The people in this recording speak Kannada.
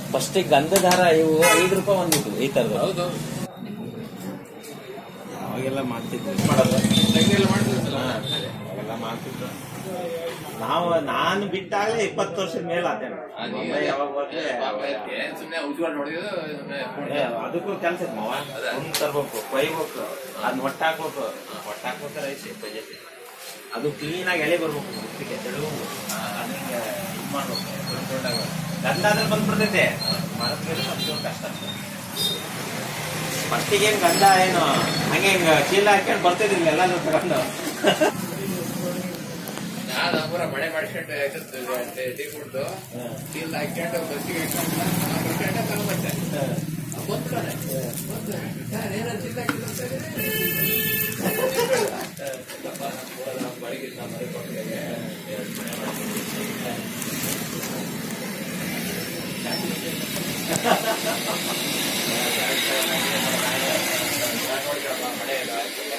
ಫಸ್ಟ್ ಗಂಧದಾರ ಇವು ಐದು ರೂಪಾಯಿ ಒಂದಿತ್ತು ಈ ತರದ್ದು ಹೌದು ಅವಾಗೆಲ್ಲ ಮಾಡ್ತಿದ್ವಿ ಮಾಡೋದು ತೆಂಗೆಲ್ಲ ಮಾಡ್ತಿದ್ರಲ್ಲ ಅವೆಲ್ಲ ಮಾಡ್ತಿದ್ರು ನಾವು ನಾನು ಬಿಟ್ಟಾಗಲೇ ಇಪ್ಪತ್ತು ವರ್ಷದ ಮೇಲೆ ಆತೇನೆ ಯಾವಾಗ ಹೋದ್ರೆ ಸುಮ್ಮನೆ ಉಜ್ವಲ್ ನೋಡಿದ್ರು ಏ, ಅದಕ್ಕೂ ಕೆಲಸ ಮಾವ ಅದೇ. ಹುಣ್ಣು ತರ್ಬೇಕು ಕೊಯ್ಬೇಕು ಅದನ್ನ ಒಟ್ಟಾಕ್ಬೇಕು ಒಟ್ಟಾಕ್ಬೇಕಾರೆ ಐತಿ ಬಜೆಟ್ ಅದು ಕ್ಲೀನ್ ಆಗಿ ಎಲೆ ಬರ್ಬೇಕು ಮುಟ್ಟಿಗೆ ತೆಳು ಅದನ್ನ ಇದು ಮಾಡ್ಬೇಕು ಗಂಧ ಆದ್ರೆ ಬಂದ್ಬಿಡ್ತೈತೆ ಮರದ ಮೇಲೆ ಸ್ವಲ್ಪ ಕಷ್ಟ ಫಸ್ಟಿಗೆ ಏನ್ ಗಂಧ ಏನು ಹಂಗೆ ಹಿಂಗ ಚೀಲ ಹಾಕ್ಕೊಂಡು ಬರ್ತಿದ್ದಿಲ್ಲ ಎಲ್ಲ ತಗೊಂಡು ನಾನು ಪೂರ ಮಳೆ ಮಾಡಿಸ್ಕೊಂಡು ಟೀ ಕುಡ್ದು ಚೀಲ ಹಾಕ್ಕೊಂಡು ಬಸ್ಸಿಗೆ ಇಟ್ಕೊಂಡು ತಗೊಂಡ್ಬಂದೆ ಬಂದ್ಕಡೆ ಬಂದು ಸರ್ ಏನೋ ಚೀಲ ಹಾಕಿಲ್ಲ ಅಂತ ಹೇಳಿದ್ರೆ ನೋಡಿದ್ರಪ್ಪ ಮಳೆ ಎಲ್ಲ ಆಯ್ತು